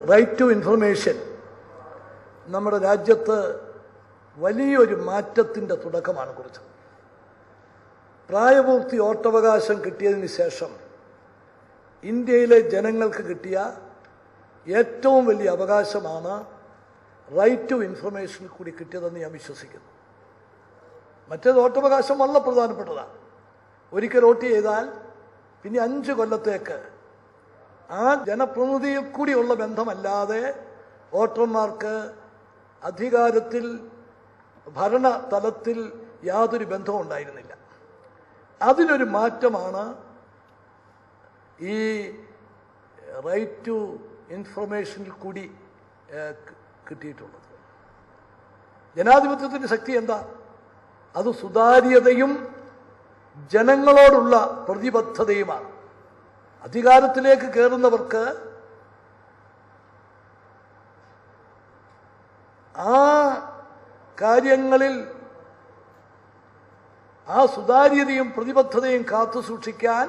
right to information നമ്മുടെ രാജ്യത്ത് വലിയൊരു മാറ്റത്തിൻ്റെ തുടക്കമാണ് കുറിച്ചത് പ്രായപൂർത്തി വോട്ടവകാശം കിട്ടിയതിന് ശേഷം ഇന്ത്യയിലെ ജനങ്ങൾക്ക് കിട്ടിയ ഏറ്റവും വലിയ അവകാശമാണ് റൈറ്റ് ടു ഇൻഫർമേഷൻ കൂടി കിട്ടിയതെന്ന് ഞാൻ വിശ്വസിക്കുന്നു മറ്റേത് വോട്ടവകാശം വളരെ പ്രധാനപ്പെട്ടതാണ് ഒരിക്കൽ വോട്ട് ചെയ്താൽ പിന്നെ അഞ്ച് കൊല്ലത്തേക്ക് ആ ജനപ്രതിനിധിയിൽ കൂടിയുള്ള ബന്ധമല്ലാതെ വോട്ടർമാർക്ക് അധികാരത്തിൽ ഭരണ തലത്തിൽ യാതൊരു ബന്ധവും ഉണ്ടായിരുന്നില്ല അതിനൊരു മാറ്റമാണ് ഈ റൈറ്റ് ടു ഇൻഫർമേഷനിൽ കൂടി ഏഹ്, കി- കിട്ടിയിട്ടുള്ളത് ജനാധിപത്യത്തിൻ്റെ ശക്തി എന്താ അത് സുതാര്യതയും ജനങ്ങളോടുള്ള പ്രതിബദ്ധതയുമാണ് അധികാരത്തിലേക്ക് കയറുന്നവർക്ക് ആ കാര്യങ്ങളിൽ ആ സുതാര്യതയും പ്രതിബദ്ധതയും കാത്തു സൂക്ഷിക്കാൻ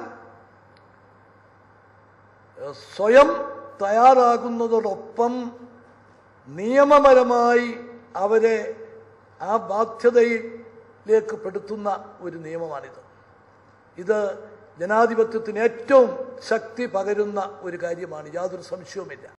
ഏഹ്, സ്വയം തയ്യാറാകുന്നതോടൊപ്പം നിയമപരമായി അവരെ ആ ബാധ്യതയിലേക്ക് പെടുത്തുന്ന ഒരു നിയമമാണിത് ഇത് ജനാധിപത്യത്തിന് ഏറ്റവും ശക്തി പകരുന്ന ഒരു കാര്യമാണ് യാതൊരു സംശയവുമില്ല